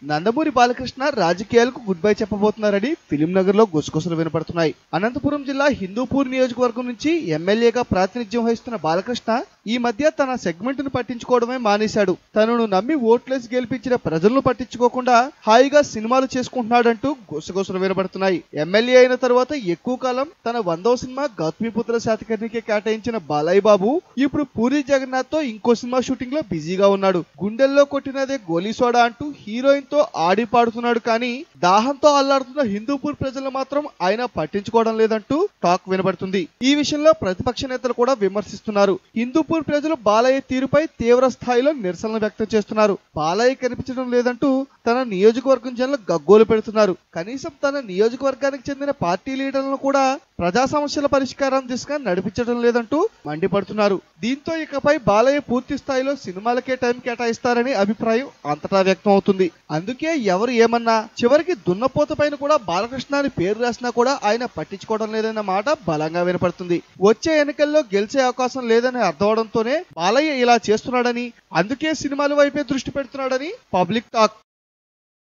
నందమూరి బాలకృష్ణ రాజకీయాలకు good bye చెప్పబోతున్నారని film Nagar లో గుసగుసలు వినపడుతున్నాయి అనంతపురం జిల్లా హిందూపూర్ నియోజకవర్గం నుంచి ఎమ్మెల్యేగా ప్రాతినిధ్యం వహిస్తున్న బాలకృష్ణ ఈ మధ్య తన సెగ్మెంట్ ను పట్టించుకోవడమే మానేశాడు తనను నమ్మి ఓట్లేసి గెలిపించిన ప్రజలను పట్టించుకోకుండా హాయిగా సినిమాలు చేసుకుంటున్నాడంటూ గుసగుసలు వినపడుతున్నాయి ఎమ్మెల్యే అయిన తర్వాత ఎక్కువ కాలం తన వందవ సినిమా గౌతమిపుత్ర శాతకర్ణికి కేటాయించిన బాలయ్య బాబు ఇప్పుడు పూరి జగన్నాథ్ తో ఇంకో సినిమా షూటింగ్ లో బిజీగా ఉన్నాడు గుండెల్లో కొట్టినదే గోలీ సోడా అంటూ హీరోయిన్ తో ఆడి పాడుతున్నాడు కానీ దాహంతో అల్లాడుతున్న హిందూపూర్ ప్రజలు మాత్రం ఆయన పట్టించుకోవడం లేదంటూ టాక్ వినబడుతుంది ఈ విషయంలో ప్రతిపక్ష నేతలు కూడా విమర్శిస్తున్నారు హిందూపూర్ ప్రజలు బాలయ్య తీరుపై తీవ్ర స్థాయిలో నిరసనలు వ్యక్తం చేస్తున్నారు బాలయ్య కనిపించడం లేదంటూ తన నియోజకవర్గం జనులు గగ్గోలు పెడుతున్నారు కనీసం తన నియోజకవర్గానికి చెందిన పార్టీ లీడర్లను కూడా ప్రజా సమస్యల పరిష్కారం దిశగా నడిపించడం లేదంటూ మండిపడుతున్నారు దీంతో ఇకపై బాలయ్య పూర్తి స్థాయిలో సినిమాలకే టైం కేటాయిస్తారని అభిప్రాయం అంతటా వ్యక్తం అవుతుంది అందుకే ఎవరు ఏమన్నా చివరికి దున్నపోత పైన కూడా బాలకృష్ణ అని పేరు రాసినా కూడా ఆయన పట్టించుకోవడం లేదన్న మాట బలంగా వినపడుతుంది వచ్చే ఎన్నికల్లో గెలిచే అవకాశం లేదని అర్థమవడంతోనే బాలయ్య ఇలా చేస్తున్నాడని అందుకే సినిమాల వైపే దృష్టి పెడుతున్నాడని పబ్లిక్ టాక్